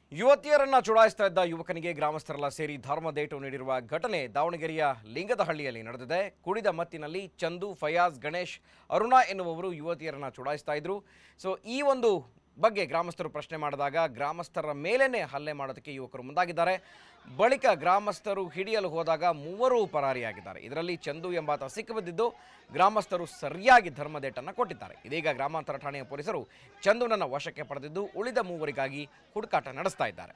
ಯುವತಿಯರನ್ನ ಚುಡಾಯಿಸ್ತಾ ಇದ್ದ ಯುವಕನಿಗೆ ಗ್ರಾಮಸ್ಥರೆಲ್ಲ ಸೇರಿ ಧರ್ಮದೇಟು ನೀಡಿರುವ ಘಟನೆ ದಾವಣಗೆರೆಯ ಲಿಂಗದಹಳ್ಳಿಯಲ್ಲಿ ನಡೆದಿದೆ ಕುಡಿದ ಮತ್ತಿನಲ್ಲಿ ಚಂದು ಫಯಾಜ್ ಗಣೇಶ್ ಅರುಣಾ ಎನ್ನುವವರು ಯುವತಿಯರನ್ನ ಚುಡಾಯಿಸ್ತಾ ಇದ್ರು ಸೊ ಈ ಒಂದು ಬಗ್ಗೆ ಗ್ರಾಮಸ್ಥರು ಪ್ರಶ್ನೆ ಮಾಡಿದಾಗ ಗ್ರಾಮಸ್ಥರ ಮೇಲೇನೆ ಹಲ್ಲೆ ಮಾಡೋದಕ್ಕೆ ಯುವಕರು ಮುಂದಾಗಿದ್ದಾರೆ ಬಳಿಕ ಗ್ರಾಮಸ್ಥರು ಹಿಡಿಯಲು ಹೋದಾಗ ಮೂವರು ಪರಾರಿಯಾಗಿದ್ದಾರೆ ಇದರಲ್ಲಿ ಚಂದು ಎಂಬಾತ ಸಿಕ್ಕಿಬಿದ್ದಿದ್ದು ಗ್ರಾಮಸ್ಥರು ಸರಿಯಾಗಿ ಧರ್ಮದೇಟನ್ನು ಕೊಟ್ಟಿದ್ದಾರೆ ಇದೀಗ ಗ್ರಾಮಾಂತರ ಠಾಣೆಯ ಪೊಲೀಸರು ಚಂದುನನ್ನ ವಶಕ್ಕೆ ಪಡೆದಿದ್ದು ಉಳಿದ ಮೂವರಿಗಾಗಿ ಹುಡುಕಾಟ ನಡೆಸ್ತಾ ಇದ್ದಾರೆ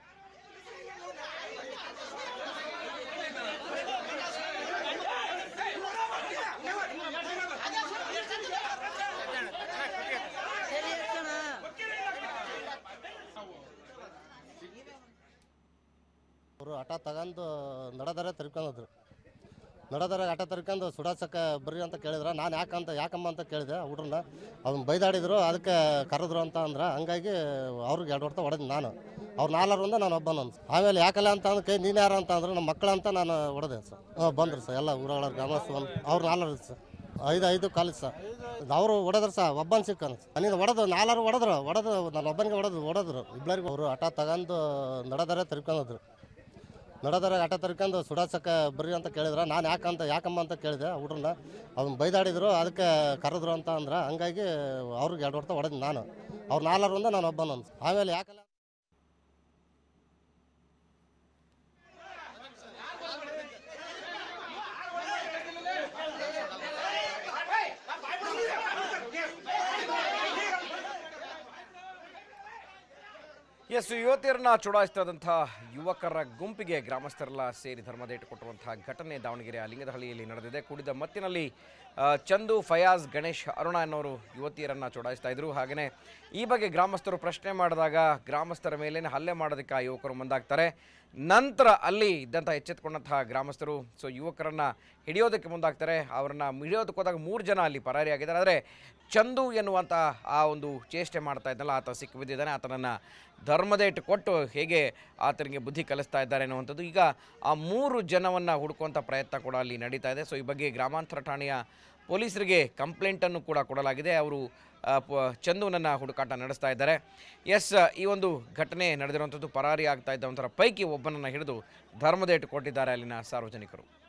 ಅವರು ಆಟ ತಗೊಂಡು ನಡದರೆ ತಿರ್ಕೊಂಡ್ರು ನಡದರೆ ಆಟ ತಿರ್ಕೊಂಡು ಸುಡಾಸಕ್ಕೆ ಬರ್ರಿ ಅಂತ ಕೇಳಿದ್ರ ನಾನು ಯಾಕಂತ ಯಾಕಮ್ಮ ಅಂತ ಕೇಳಿದೆ ಹುಡ್ರನ್ನ ಅವ್ನು ಬೈದಾಡಿದ್ರು ಅದಕ್ಕೆ ಕರೆದ್ರು ಅಂತ ಅಂದ್ರೆ ಹಂಗಾಗಿ ಅವ್ರಿಗೆ ಎರಡು ಹೊಡ್ತಾ ಹೊಡೆದ್ ನಾನು ಅವ್ರು ನಾಲ್ಕರಿಂದ ನಾನು ಒಬ್ಬ ನಾನು ಆಮೇಲೆ ಯಾಕಲ್ಲ ಅಂತ ಅಂದ್ ಕೈ ನೀನು ಯಾರು ಅಂತ ಅಂದ್ರೆ ನಮ್ಮ ಮಕ್ಕಳಂತ ನಾನು ಹೊಡೆದೆ ಸರ್ ಹಾಂ ಬಂದ್ರು ಸರ್ ಎಲ್ಲ ಊರೊಳಗೆ ಗ್ರಾಮಸ್ಥ ಬಂದು ಅವ್ರು ನಾಲ್ವರು ಸರ್ ಐದು ಐದು ಕಾಲೇಜ್ ಸರ್ ಅವರು ಹೊಡೆದ್ರು ಸರ್ ಒಬ್ಬನ ಸಿಕ್ಕನು ನೀನು ಹೊಡೆದು ನಾಲ್ವರು ಹೊಡೆದ್ರು ಹೊಡೆದು ನಾನು ಒಬ್ಬನಿಗೆ ಹೊಡೆದು ಹೊಡೆದ್ರು ಇಬ್ಬರಿಗೂ ಅವರು ಆಟ ತಗೊಂಡು ನಡದರೆ ತಿರ್ಕೊಂಡ್ರು ನಡದರೆ ಆಟ ತರ್ಕೊಂಡು ಸುಡಾಸಕ್ಕೆ ಬರ್ರಿ ಅಂತ ಕೇಳಿದ್ರ ನಾನು ಯಾಕಂತ ಯಾಕಮ್ಮ ಅಂತ ಕೇಳಿದೆ ಹುಡ್ರನ್ನ ಅವ್ನು ಬೈದಾಡಿದ್ರು ಅದಕ್ಕೆ ಕರೆದ್ರು ಅಂತ ಅಂದ್ರೆ ಹಂಗಾಗಿ ಅವ್ರಿಗೆ ಎರಡು ಹೊಡ್ತಾ ಹೊಡೆದ್ ನಾನು ಅವ್ರು ನಾಲ್ಕರಿಂದ ನಾನು ಒಬ್ಬ ನಾನು ಆಮೇಲೆ ಯಾಕಲ್ಲ ಎಸ್ ಯುವತಿಯರನ್ನ ಚುಡಾಯಿಸ್ತಿದ್ದಂಥ ಯುವಕರ ಗುಂಪಿಗೆ ಗ್ರಾಮಸ್ಥರೆಲ್ಲ ಸೇರಿ ಧರ್ಮದೇಟು ಕೊಟ್ಟಿರುವಂತಹ ಘಟನೆ ದಾವಣಗೆರೆಯ ಲಿಂಗದಹಳ್ಳಿಯಲ್ಲಿ ನಡೆದಿದೆ ಕುಡಿದ ಮತ್ತಿನಲ್ಲಿ ಆ, ಚಂದು ಫಯಾಜ್ ಗಣೇಶ್ ಅರುಣ ಅನ್ನೋರು ಯುವತಿಯರನ್ನ ಚುಡಾಯಿಸ್ತಾ ಇದ್ರು ಹಾಗೆಯೇ ಈ ಬಗ್ಗೆ ಗ್ರಾಮಸ್ಥರು ಪ್ರಶ್ನೆ ಮಾಡಿದಾಗ ಗ್ರಾಮಸ್ಥರ ಮೇಲೇನೆ ಹಲ್ಲೆ ಮಾಡೋದಕ್ಕೆ ಆ ಯುವಕರು ಮುಂದಾಗ್ತಾರೆ ನಂತರ ಅಲ್ಲಿ ಇದ್ದಂಥ ಎಚ್ಚೆತ್ತುಕೊಂಡಂತಹ ಗ್ರಾಮಸ್ಥರು ಸೊ ಯುವಕರನ್ನ ಹಿಡಿಯೋದಕ್ಕೆ ಮುಂದಾಗ್ತಾರೆ ಅವರನ್ನ ಹಿಡಿಯೋದಕ್ಕೆ ಹೋದಾಗ ಮೂರು ಜನ ಅಲ್ಲಿ ಪರಾರಿಯಾಗಿದ್ದಾರೆ ಆದರೆ ಚಂದು ಎನ್ನುವಂಥ ಆ ಒಂದು ಚೇಷ್ಟೆ ಮಾಡ್ತಾ ಇದ್ದಲ್ಲ ಆತ ಸಿಕ್ಕಿಬಿದ್ದಿದ್ದಾನೆ ಆತನನ್ನು ಧರ್ಮದೇಟು ಕೊಟ್ಟು ಹೇಗೆ ಆತನಿಗೆ ಬುದ್ಧಿ ಕಲಿಸ್ತಾ ಇದ್ದಾರೆ ಅನ್ನುವಂಥದ್ದು ಈಗ ಆ ಮೂರು ಜನವನ್ನು ಹುಡುಕುವಂಥ ಪ್ರಯತ್ನ ಕೂಡ ಅಲ್ಲಿ ನಡೀತಾ ಇದೆ ಸೊ ಈ ಬಗ್ಗೆ ಗ್ರಾಮಾಂತರ ಠಾಣೆಯ ಪೊಲೀಸರಿಗೆ ಕಂಪ್ಲೇಂಟನ್ನು ಕೂಡ ಕೊಡಲಾಗಿದೆ ಅವರು ಆ, ಪ- ಚಂದುನನ್ನು ಹುಡುಕಾಟ ನಡೆಸ್ತಾ ಇದ್ದಾರೆ ಎಸ್ ಈ ಒಂದು ಘಟನೆ ನಡೆದಿರುವಂಥದ್ದು ಪರಾರಿ ಆಗ್ತಾ ಇದ್ದವಂಥರ ಪೈಕಿ ಒಬ್ಬನನ್ನು ಹಿಡಿದು ಧರ್ಮದೇಟು ಕೊಟ್ಟಿದ್ದಾರೆ ಅಲ್ಲಿನ ಸಾರ್ವಜನಿಕರು